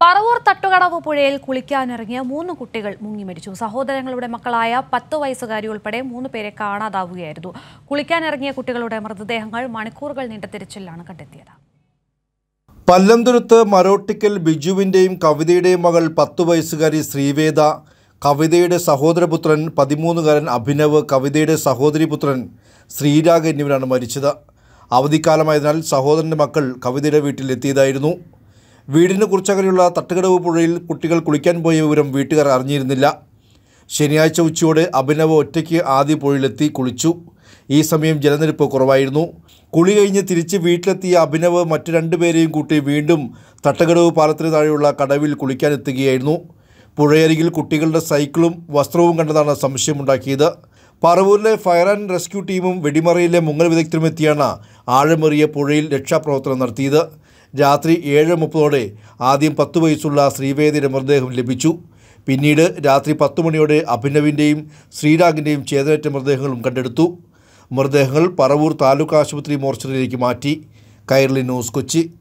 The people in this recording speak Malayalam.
പറവൂർ തട്ടുകടവ് പുഴയിൽ കുളിക്കാനിറങ്ങിയ മൂന്ന് കുട്ടികൾ മുങ്ങി മരിച്ചു സഹോദരങ്ങളുടെ മക്കളായ പത്ത് വയസ്സുകാരി ഉൾപ്പെടെ മൂന്ന് പേരെ കാണാതാവുകയായിരുന്നു കുളിക്കാനിറങ്ങിയ കുട്ടികളുടെ മൃതദേഹങ്ങൾ മണിക്കൂറുകൾ നീണ്ട തിരച്ചിലാണ് കണ്ടെത്തിയത് പല്ലന്തുരുത്ത് മരോട്ടിക്കൽ ബിജുവിൻ്റെയും കവിതയുടെയും മകൾ പത്തു വയസ്സുകാരി ശ്രീവേദ കവിതയുടെ സഹോദരപുത്രൻ പതിമൂന്നുകാരൻ അഭിനവ് കവിതയുടെ സഹോദരിപുത്രൻ ശ്രീരാഗ് എന്നിവരാണ് മരിച്ചത് അവധിക്കാലമായതിനാൽ സഹോദരൻ്റെ മക്കൾ കവിതയുടെ വീട്ടിൽ എത്തിയതായിരുന്നു വീടിന് കുറിച്ചകലെയുള്ള തട്ടുകടവ് പുഴയിൽ കുട്ടികൾ കുളിക്കാൻ പോയ വിവരം വീട്ടുകാർ അറിഞ്ഞിരുന്നില്ല ശനിയാഴ്ച ഉച്ചയോടെ അഭിനവ് ഒറ്റയ്ക്ക് ആദ്യ പുഴയിലെത്തി കുളിച്ചു ഈ സമയം ജലനിരപ്പ് കുറവായിരുന്നു കുളി കഴിഞ്ഞ് തിരിച്ച് വീട്ടിലെത്തിയ അഭിനവ് മറ്റു രണ്ടുപേരെയും കൂട്ടി വീണ്ടും തട്ടകടവ് പാലത്തിന് താഴെയുള്ള കടവിൽ കുളിക്കാനെത്തുകയായിരുന്നു പുഴയരികിൽ കുട്ടികളുടെ സൈക്കിളും വസ്ത്രവും കണ്ടതാണ് സംശയമുണ്ടാക്കിയത് പറവൂരിലെ ഫയർ ആൻഡ് റെസ്ക്യൂ ടീമും വെടിമറയിലെ മുങ്ങൽ വിദഗ്ധരും എത്തിയാണ് ആഴമേറിയ പുഴയിൽ രക്ഷാപ്രവർത്തനം നടത്തിയത് രാത്രി ഏഴ് മുപ്പതോടെ ആദ്യം പത്ത് വയസ്സുള്ള ശ്രീവേദിയുടെ മൃതദേഹം ലഭിച്ചു പിന്നീട് രാത്രി പത്ത് മണിയോടെ അഭിനവിൻ്റെയും ശ്രീരാഗിൻ്റെയും ചേതനറ്റ മൃതദേഹങ്ങളും കണ്ടെടുത്തു മൃതദേഹങ്ങൾ പറവൂർ താലൂക്ക് ആശുപത്രി മോർച്ചറിയിലേക്ക് മാറ്റി കൈരളി ന്യൂസ് കൊച്ചി